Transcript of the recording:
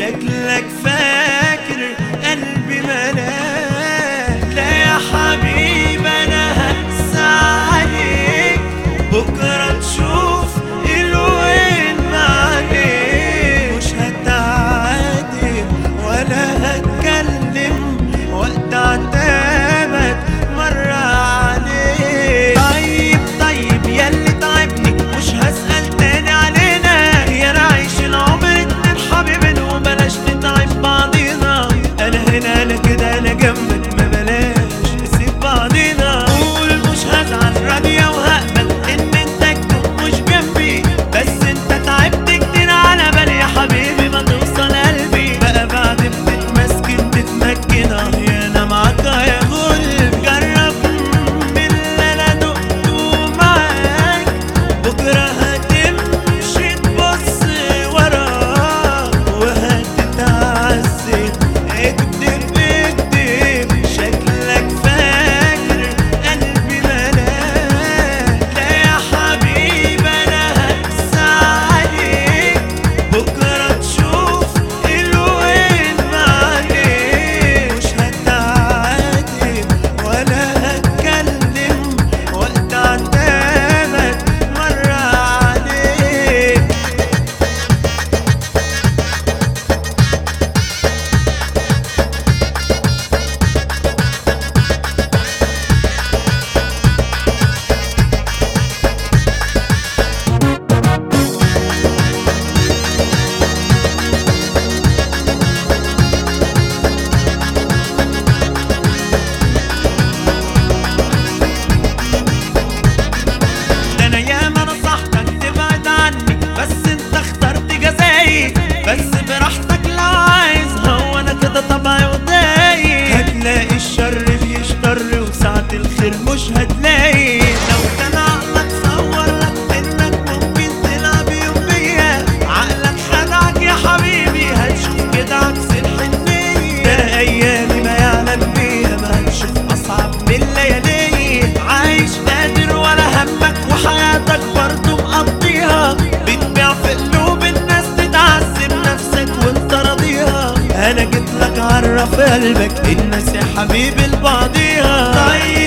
شكلك فاكر قلبي ملاك لا يا حبيب انا هنسى عليك بكره تشوف الوين معاك مش هتعاتب ولا هتكلم وقت عتابك مرة عليك طيب طيب ياللي تعبني مش هسأل تاني علينا يا نعيش العمر اتنين حبيبين وبلاش نتعب بعضينا انا هنا انا كده انا جنبك ما بلاش نسيب بعضينا قول مش هزعل راضية وهقبل ان انت تكون مش جنبي بس انت تعبت كتير على بالي يا حبيبي ما توصل قلبي بقى بعد ما تتمسكن تتمكن اه يا انا معاك يا غل جرب من اللي انا دقته معاك بكره هتمشي تبص وراك وهتتعذب اكدب اكدب شكلك فاكر قلبي ملاك لا يا حبيب انا هنسى عليك بكره تشوف الوين معاك مش هتعاتب ولا هتكلم وقت عتابك مرة عليك ده انا ياما نصحتك تبعد عني بس انت اخترت جزاي بس براحتك لو عايز هو انا كده طبعي وضايق هتلاقي الشر بيشتر وساعة الخير مش هتلاقي لو كان عقلك صور لك انك ممكن تلعب يوم بيا عقلك خدعك يا حبيبي هتشوف كده عكس الحنية ده ايامي ما يعلم بيها ما هتشوف اصعب من ليالي عايش قادر ولا همك وحياتك برضه مقضيها بتبيع في قلوب الناس تتعذب نفسك وانت راضيها انا جيت لك عرف قلبك الناس يا حبيبي لبعضيها طيب